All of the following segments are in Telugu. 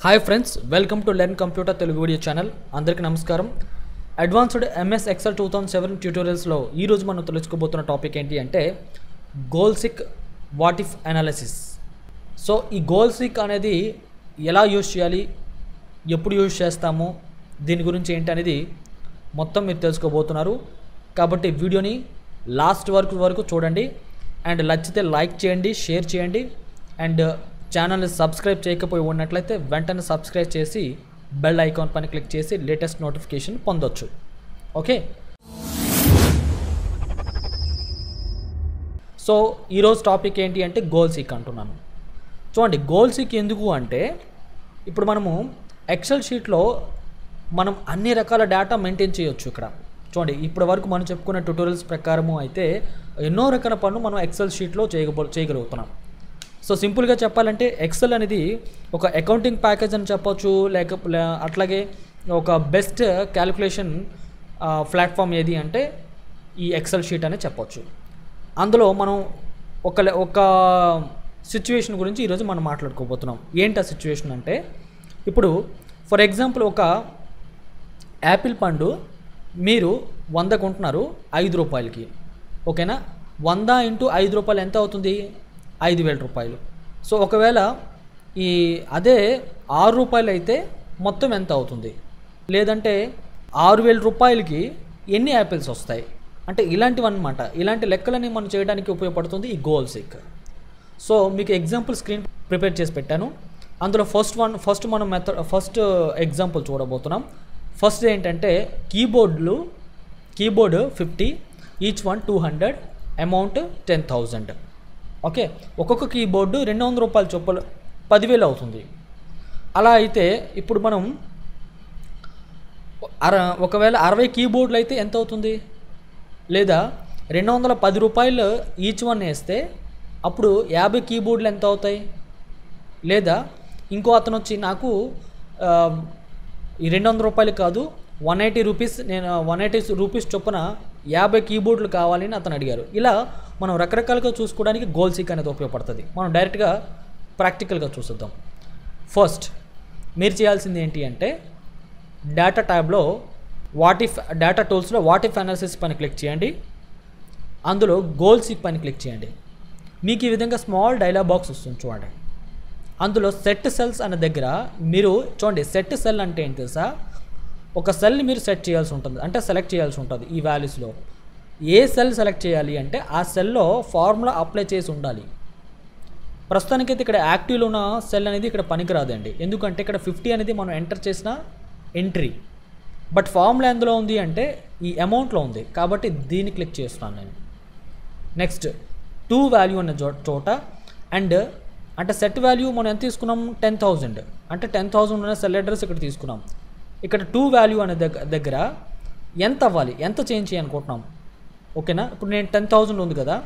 hi friends welcome to learn computer Telugu video channel అందరికీ నమస్కారం advanced MS Excel two thousand seven ట్యూటోరియల్స్లో ఈరోజు మనం తెలుసుకోబోతున్న టాపిక్ ఏంటి అంటే goal seek what if analysis so ఈ గోల్సిక్ అనేది ఎలా యూజ్ చేయాలి ఎప్పుడు యూజ్ చేస్తాము దీని గురించి ఏంటి అనేది మొత్తం మీరు తెలుసుకోబోతున్నారు కాబట్టి వీడియోని లాస్ట్ వరకు వరకు చూడండి అండ్ నచ్చితే లైక్ చేయండి షేర్ చేయండి అండ్ ఛానల్ని సబ్స్క్రైబ్ చేయకపోయి ఉన్నట్లయితే వెంటనే సబ్స్క్రైబ్ చేసి బెల్ ఐకాన్ పైన క్లిక్ చేసి లేటెస్ట్ నోటిఫికేషన్ పొందొచ్చు ఓకే సో ఈరోజు టాపిక్ ఏంటి అంటే గోల్ సీక్ అంటున్నాను చూడండి గోల్ సీక్ ఎందుకు అంటే ఇప్పుడు మనము ఎక్సెల్ షీట్లో మనం అన్ని రకాల డేటా మెయింటైన్ చేయొచ్చు ఇక్కడ చూడండి ఇప్పటి వరకు మనం చెప్పుకున్న ట్యూటోరియల్స్ ప్రకారము అయితే ఎన్నో రకాల పనులు మనం ఎక్సెల్ షీట్లో చేయగబో చేయగలుగుతున్నాం సో సింపుల్గా చెప్పాలంటే ఎక్సెల్ అనేది ఒక అకౌంటింగ్ ప్యాకేజ్ అని చెప్పొచ్చు లేక లే- అట్లాగే ఒక బెస్ట్ క్యాలిక్యులేషన్ ప్లాట్ఫామ్ ఏది అంటే ఈ ఎక్సెల్ షీట్ అనే చెప్పొచ్చు అందులో మనం ఒక లె- ఒక సిచ్యువేషన్ గురించి ఈరోజు మనం మాట్లాడుకోబోతున్నాం ఏంటి ఆ సిచ్యువేషన్ అంటే ఇప్పుడు ఫర్ ఎగ్జాంపుల్ ఒక యాపిల్ పండు మీరు వంద కొంటున్నారు ఐదు రూపాయలకి ఓకేనా వంద ఇంటూ ఐదు రూపాయలు ఎంత అవుతుంది ఐదు వేల రూపాయలు సో ఒకవేళ ఈ అదే ఆరు రూపాయలు అయితే మొత్తం ఎంత అవుతుంది లేదంటే ఆరు వేల రూపాయలకి ఎన్ని యాపిల్స్ వస్తాయి అంటే ఇలాంటివి అనమాట ఇలాంటి లెక్కలని మనం చేయడానికి ఉపయోగపడుతుంది ఈ గోల్ సిక్ సో మీకు ఎగ్జాంపుల్ స్క్రీన్ ప్రిపేర్ చేసి పెట్టాను అందులో ఫస్ట్ వన్ ఫస్ట్ మనం మెథడ్ ఫస్ట్ ఎగ్జాంపుల్ చూడబోతున్నాం ఫస్ట్ ఏంటంటే కీబోర్డ్లు keyboard fifty each one two hundred amount ten thousand okay ఒక్కొక్క కీబోర్డు రెండు వందల రూపాయల చొప్పులు పదివేలు అవుతుంది అలా అయితే ఇప్పుడు మనం అర ఒకవేళ అరవై కీబోర్డులు అయితే ఎంత అవుతుంది లేదా రెండు వందల పది రూపాయలు ఈచ్ వన్ వేస్తే అప్పుడు యాభై కీబోర్డులు ఎంత అవుతాయి లేదా ఇంకో అతను వచ్చి నాకు ఆ, ఈ రెండు వందల రూపాయలు కాదు వన్ ఎయిటీ రూపీస్ నేను వన్ ఎయిటీ రూపీస్ చొప్పున యాభై కీబోర్డులు కావాలని అతను అడిగారు ఇలా మనం రకరకాలుగా చూసుకోవడానికి గోల్ సీక్ అనేది ఉపయోగపడుతుంది మనం డైరెక్ట్గా ప్రాక్టికల్గా చూసిద్దాం ఫస్ట్ మీరు చేయాల్సింది ఏంటి అంటే డేటా ట్యాబ్లో వాట్ ఇఫ్ డేటా టూల్స్లో వాట్ ఇఫ్ అనాలిసిస్ పైన క్లిక్ చేయండి అందులో గోల్ సీక్ పైన క్లిక్ చేయండి మీకు ఈ విధంగా స్మాల్ డైలాగ్ బాక్స్ వస్తుంది చూడండి అందులో సెట్ సెల్స్ అనే దగ్గర మీరు చూడండి సెట్ సెల్ అంటే ఏంటి తెలుసా ఒక సెల్ని మీరు సెట్ చేయాల్సి ఉంటుంది అంటే సెలెక్ట్ చేయాల్సి ఉంటుంది ఈ వాల్యూస్లో ఏ సెల్ సెలెక్ట్ చేయాలి అంటే ఆ సెల్లో ఫార్ములా అప్లై చేసి ఉండాలి ప్రస్తుతానికైతే ఇక్కడ యాక్టివ్లో ఉన్న సెల్ అనేది ఇక్కడ పనికిరాదండి ఎందుకంటే ఇక్కడ ఫిఫ్టీ అనేది మనం ఎంటర్ చేసిన ఎంట్రీ బట్ ఫార్ములా ఎందులో ఉంది అంటే ఈ అమౌంట్లో ఉంది కాబట్టి దీన్ని క్లిక్ చేస్తున్నాను నేను నెక్స్ట్ టూ వాల్యూ అన్న చో చోట అండ్ అంటే సెట్ వాల్యూ మనం ఎంత తీసుకున్నాం టెన్ థౌజండ్ అంటే టెన్ థౌజండ్ ఉన్న సెల్ అడ్రస్ ఇక్కడ తీసుకున్నాం ఇక్కడ టూ వాల్యూ అనే దగ్గర దగ్గర ఎంత అవ్వాలి ఎంత చేంజ్ చేయాలనుకుంటున్నాం ఓకేనా ఇప్పుడు నేను టెన్ థౌజండ్ ఉంది కదా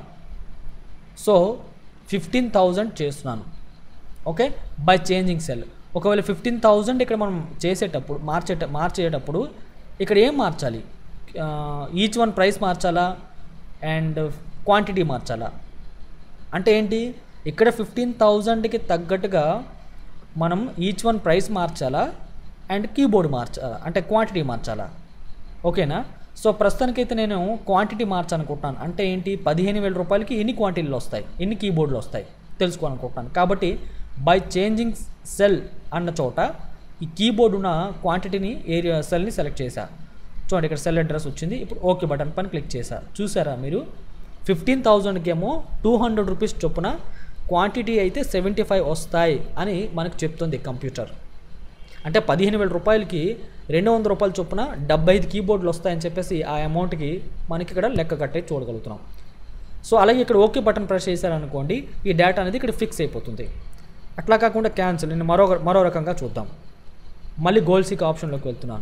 సో ఫిఫ్టీన్ థౌజండ్ చేస్తున్నాను ఓకే బై చేంజింగ్ సెల్ ఒకవేళ ఫిఫ్టీన్ థౌజండ్ ఇక్కడ మనం చేసేటప్పుడు మార్చేట మార్చేటప్పుడు ఇక్కడ ఏం మార్చాలి ఈచ్ వన్ ప్రైస్ మార్చాలా అండ్ క్వాంటిటీ మార్చాలా అంటే ఏంటి ఇక్కడ ఫిఫ్టీన్ థౌజండ్కి తగ్గట్టుగా మనం ఈచ్ వన్ ప్రైస్ మార్చాలా అండ్ కీబోర్డ్ మార్చాలా అంటే క్వాంటిటీ మార్చాలా ఓకేనా సో ప్రస్తుతానికైతే నేను క్వాంటిటీ మార్చాలనుకుంటున్నాను అంటే ఏంటి పదిహేను వేల రూపాయలకి ఎన్ని క్వాంటిటీలు వస్తాయి ఎన్ని కీబోర్డులు వస్తాయి తెలుసుకోవాలనుకుంటున్నాను కాబట్టి బై చేంజింగ్ సెల్ అన్న చోట ఈ కీబోర్డ్ ఉన్న క్వాంటిటీని ఏరియా సెల్ని సెలెక్ట్ చేశా చూడండి ఇక్కడ సెల్ అడ్రస్ వచ్చింది ఇప్పుడు ఓకే బటన్ పైన క్లిక్ చేశా చూసారా మీరు ఫిఫ్టీన్ థౌజండ్కి ఏమో టూ హండ్రెడ్ రూపీస్ చొప్పున క్వాంటిటీ అయితే సెవెంటీ ఫైవ్ వస్తాయి అని మనకు చెప్తుంది కంప్యూటర్ అంటే పదిహేను వేల రూపాయలకి రెండు వందల రూపాయల చొప్పున డెబ్బై ఐదు కీబోర్డులు వస్తాయని చెప్పేసి ఆ అమౌంట్కి మనకి ఇక్కడ లెక్క కట్టే చూడగలుగుతున్నాం సో అలాగే ఇక్కడ ఓకే బటన్ ప్రెస్ చేశారనుకోండి ఈ డేటా అనేది ఇక్కడ ఫిక్స్ అయిపోతుంది అట్లా కాకుండా క్యాన్సిల్ నేను మరో మరో రకంగా చూద్దాం మళ్ళీ గోల్ సీక్ ఆప్షన్లోకి వెళ్తున్నాను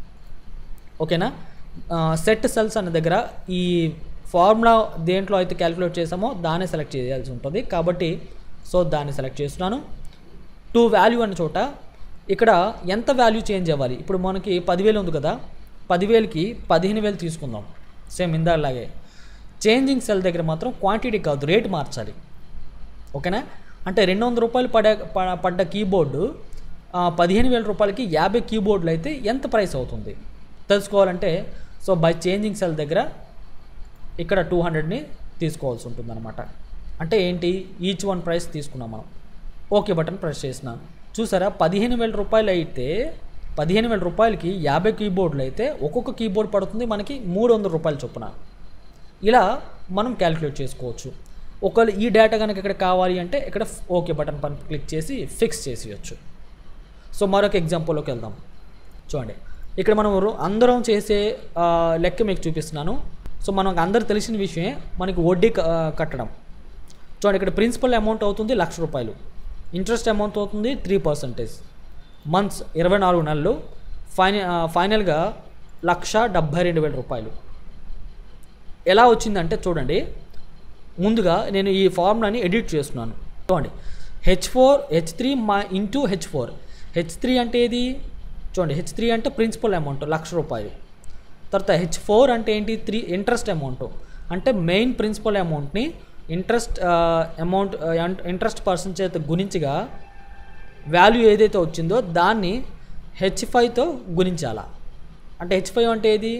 ఓకేనా సెట్ సెల్స్ అనే దగ్గర ఈ ఫార్ములా దేంట్లో అయితే క్యాలిక్యులేట్ చేసామో దాన్ని సెలెక్ట్ చేయాల్సి ఉంటుంది కాబట్టి సో దాన్ని సెలెక్ట్ చేస్తున్నాను టూ వాల్యూ అనే చోట ఇక్కడ ఎంత వాల్యూ చేంజ్ అవ్వాలి ఇప్పుడు మనకి పదివేలు ఉంది కదా పదివేలకి పదిహేను వేలు తీసుకుందాం సేమ్ ఇందాలాగే చేంజింగ్ సెల్ దగ్గర మాత్రం క్వాంటిటీ కాదు రేట్ మార్చాలి ఓకేనా అంటే రెండు వందల రూపాయలు పడే ప- పడ్డ కీబోర్డు ఆ, పదిహేను వేల రూపాయలకి యాభై కీబోర్డులు అయితే ఎంత ప్రైస్ అవుతుంది తెలుసుకోవాలంటే సో బై చేంజింగ్ సెల్ దగ్గర ఇక్కడ టూ హండ్రెడ్ని తీసుకోవాల్సి ఉంటుందన్నమాట అంటే ఏంటి ఈచ్ వన్ ప్రైస్ తీసుకున్నాం మనం ఓకే బటన్ ప్రెస్ చేసిన చూసారా పదిహేను వేల రూపాయలు అయితే పదిహేను వేల రూపాయలకి యాభై కీబోర్డులు అయితే ఒక్కొక్క కీబోర్డ్ పడుతుంది మనకి మూడు వందల రూపాయలు చొప్పున ఇలా మనం క్యాలిక్యులేట్ చేసుకోవచ్చు ఒకవేళ ఈ డేటా కనుక ఇక్కడ కావాలి అంటే ఇక్కడ ఓకే బటన్ పైన క్లిక్ చేసి ఫిక్స్ చేసేయచ్చు సో మరొక ఎగ్జాంపుల్లోకి వెళ్దాం చూడండి ఇక్కడ మనం రో- అందరం చేసే ఆ, లెక్క మీకు చూపిస్తున్నాను సో మనకు అందరు తెలిసిన విషయమే మనకి వడ్డీ క- ఆ, కట్టడం చూడండి ఇక్కడ ప్రిన్సిపల్ అమౌంట్ అవుతుంది లక్ష రూపాయలు ఇంట్రెస్ట్ అమౌంట్ అవుతుంది త్రీ పర్సెంటేజ్ మంత్స్ ఇరవై నాలుగు నెలలు ఫైన ఆ, ఫైనల్గా లక్ష డెబ్భై రెండు వేల రూపాయలు ఎలా వచ్చిందంటే చూడండి ముందుగా నేను ఈ ఫార్ములాని ఎడిట్ చేస్తున్నాను చూడండి హెచ్ ఫోర్ హెచ్ త్రీ మా into H four H three అంటే ఏది చూడండి హెచ్ త్రీ అంటే ప్రిన్సిపల్ అమౌంట్ లక్ష రూపాయలు తర్వాత హెచ్ ఫోర్ అంటే ఏంటి త్రీ ఇంట్రెస్ట్ అమౌంట్ అంటే మెయిన్ ప్రిన్సిపల్ అమౌంట్ని ఇంట్రెస్ట్ అమౌంట్ ఇంట్రెస్ట్ పర్సన్ చేత గుణించగా వాల్యూ ఏదైతే వచ్చిందో దాన్ని హెచ్ ఫైవ్తో గుణించాలా అంటే హెచ్ ఫైవ్ అంటే ఏది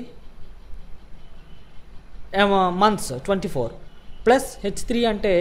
months twenty four plus H three అంటే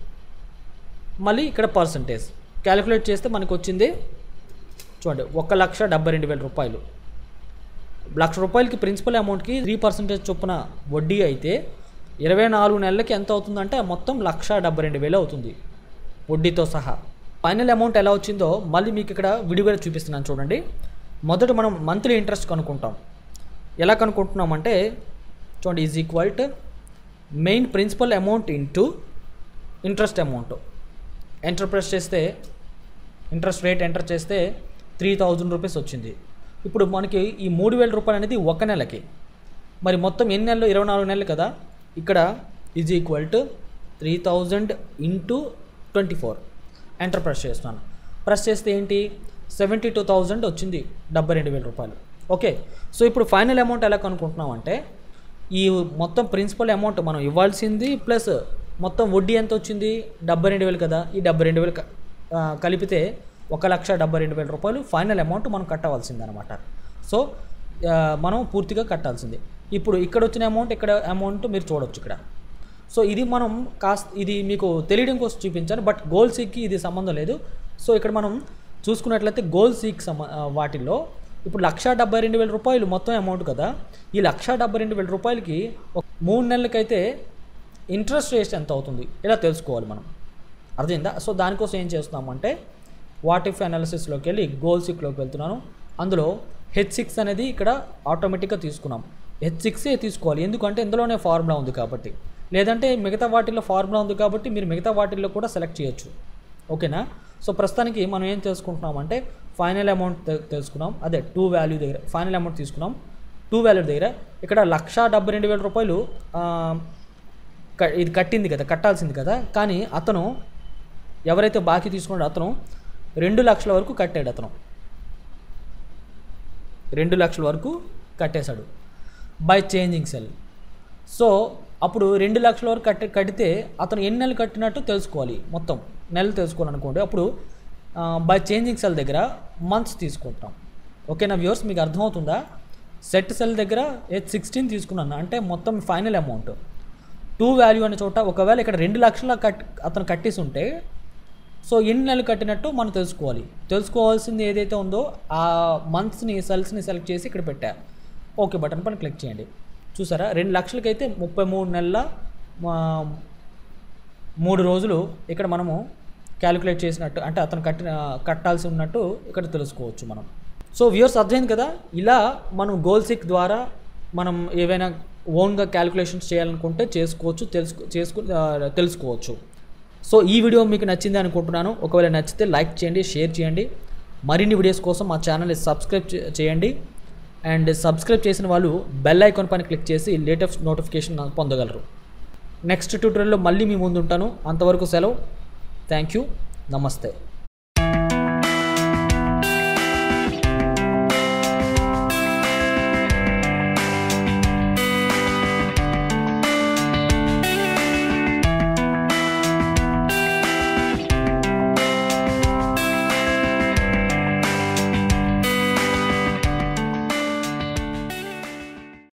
మళ్ళీ ఇక్కడ పర్సంటేజ్ క్యాలిక్యులేట్ చేస్తే మనకు వచ్చింది చూడండి ఒక లక్ష డెబ్బై రెండు వేల రూపాయలు లక్ష రూపాయలకి ప్రిన్సిపల్ అమౌంట్కి త్రీ పర్సెంటేజ్ చొప్పున వడ్డీ అయితే ఇరవై నాలుగు నెలలకి ఎంత అవుతుందంటే మొత్తం లక్ష డెబ్బై రెండు వేలు అవుతుంది వడ్డీతో సహా ఫైనల్ అమౌంట్ ఎలా వచ్చిందో మళ్ళీ మీకు ఇక్కడ విడివిడి చూపిస్తున్నాను చూడండి మొదట మనం మంత్లీ ఇంట్రెస్ట్ కనుక్కుంటాం ఎలా కనుక్కుంటున్నామంటే చూడండి is equal to main principal amount into interest amount enter press చేస్తే ఇంట్రెస్ట్ రేట్ ఎంటర్ చేస్తే త్రీ థౌజండ్ రూపీస్ వచ్చింది ఇప్పుడు మనకి ఈ మూడు వేల రూపాయలు అనేది ఒక నెలకి మరి మొత్తం ఎన్ని నెలలు ఇరవై నాలుగు నెలలు కదా ఇక్కడ is equal to three thousand into twenty four enter press చేస్తున్నాను ప్రెస్ చేస్తే ఏంటి సెవెంటీ టూ థౌజండ్ వచ్చింది డెబ్బై రెండు వేల రూపాయలు ఓకే సో ఇప్పుడు ఫైనల్ అమౌంట్ ఎలా కనుక్కుంటున్నాం అంటే ఈ మొత్తం ప్రిన్సిపల్ అమౌంట్ మనం ఇవ్వాల్సింది ప్లస్ మొత్తం వడ్డీ ఎంత వచ్చింది డెబ్బై రెండు వేలు కదా ఈ డెబ్బై రెండు వేలు క- ఆ, కలిపితే ఒక లక్ష డెబ్బై రెండు వేల రూపాయలు ఫైనల్ అమౌంట్ మనం కట్టవలసింది అనమాట సో ఆ, మనం పూర్తిగా కట్టాల్సింది ఇప్పుడు ఇక్కడ వచ్చిన అమౌంట్ ఇక్కడ అమౌంట్ మీరు చూడొచ్చు ఇక్కడ సో ఇది మనం కాస్త ఇది మీకు తెలియడం కోసం చూపించాను బట్ గోల్ సీక్కి ఇది సంబంధం లేదు సో ఇక్కడ మనం చూసుకున్నట్లయితే గోల్ సీక్ సంబ ఆ, వాటిల్లో ఇప్పుడు లక్ష డెబ్బై రెండు వేల రూపాయలు మొత్తం అమౌంట్ కదా ఈ లక్ష డెబ్బై రెండు వేల రూపాయలకి ఒక మూడు నెలలకైతే ఇంట్రెస్ట్ రేట్ ఎంత అవుతుంది ఇలా తెలుసుకోవాలి మనం అర్థమైందా సో దానికోసం ఏం చేస్తున్నామంటే వాట్ ఇఫ్ అనాలిసిస్లోకి వెళ్ళి గోల్ సిక్లోకి వెళ్తున్నాను అందులో హెచ్ సిక్స్ అనేది ఇక్కడ ఆటోమేటిక్గా తీసుకున్నాం హెచ్ సిక్సే తీసుకోవాలి ఎందుకంటే ఇందులోనే ఫార్ములా ఉంది కాబట్టి లేదంటే మిగతా వాటిల్లో ఫార్ములా ఉంది కాబట్టి మీరు మిగతా వాటిల్లో కూడా సెలెక్ట్ చేయొచ్చు ఓకేనా సో ప్రస్తుతానికి మనం ఏం తెలుసుకుంటున్నామంటే ఫైనల్ అమౌంట్ తె- తెలుసుకున్నాం అదే టూ వాల్యూ దగ్గర ఫైనల్ అమౌంట్ తీసుకున్నాం టూ వాల్యూ దగ్గర ఇక్కడ లక్ష డెబ్బై రెండు వేల రూపాయలు ఆ, క- ఇది కట్టింది కదా కట్టాల్సింది కదా కానీ అతను ఎవరైతే బాకీ తీసుకున్నాడో అతను రెండు లక్షల వరకు కట్టాడు అతను రెండు లక్షల వరకు కట్టేశాడు బై చేంజింగ్ సెల్ సో అప్పుడు రెండు లక్షల వరకు కట్టి కడితే అతను ఎన్ని నెలలు కట్టినట్టు తెలుసుకోవాలి మొత్తం నెలలు తెలుసుకోవాలనుకోండి అప్పుడు బై చేంజింగ్ సెల్ దగ్గర మంత్స్ తీసుకుంటాం ఓకేనా వ్యూవర్స్ మీకు అర్థమవుతుందా సెట్ సెల్ దగ్గర ఎయిట్ సిక్స్టీన్ తీసుకున్నాను అంటే మొత్తం ఫైనల్ అమౌంట్ టూ వాల్యూ అనే చోట ఒకవేళ ఇక్కడ రెండు లక్షల కట్ అతను కట్టేసి ఉంటే సో ఎన్ని నెలలు కట్టినట్టు మనం తెలుసుకోవాలి తెలుసుకోవాల్సింది ఏదైతే ఉందో ఆ మంత్స్ని సెల్స్ని సెలెక్ట్ చేసి ఇక్కడ పెట్టా ఓకే బటన్ పైన క్లిక్ చేయండి చూసారా రెండు లక్షలకైతే ముప్పై మూడు నెలల ఆ, మూడు రోజులు ఇక్కడ మనము క్యాలిక్యులేట్ చేసినట్టు అంటే అతను కట్టిన కట్టాల్సి ఉన్నట్టు ఇక్కడ తెలుసుకోవచ్చు మనం సో వ్యూర్స్ అర్థమైంది కదా ఇలా మనం గోల్ సిక్ ద్వారా మనం ఏవైనా ఓన్గా క్యాలిక్యులేషన్స్ చేయాలనుకుంటే చేసుకోవచ్చు తెలుసుకో చేసుకు ఆ, తెలుసుకోవచ్చు సో ఈ వీడియో మీకు నచ్చింది అనుకుంటున్నాను ఒకవేళ నచ్చితే లైక్ చేయండి షేర్ చేయండి మరిన్ని వీడియోస్ కోసం మా ఛానల్ని సబ్స్క్రైబ్ చే- చేయండి అండ్ సబ్స్క్రైబ్ చేసిన వాళ్ళు బెల్ ఐకాన్ పైన క్లిక్ చేసి లేటెస్ట్ నోటిఫికేషన్ పొందగలరు నెక్స్ట్ ట్యూటోరియల్లో మళ్ళీ మీ ముందు ఉంటాను అంతవరకు సెలవు థ్యాంక్ యూ నమస్తే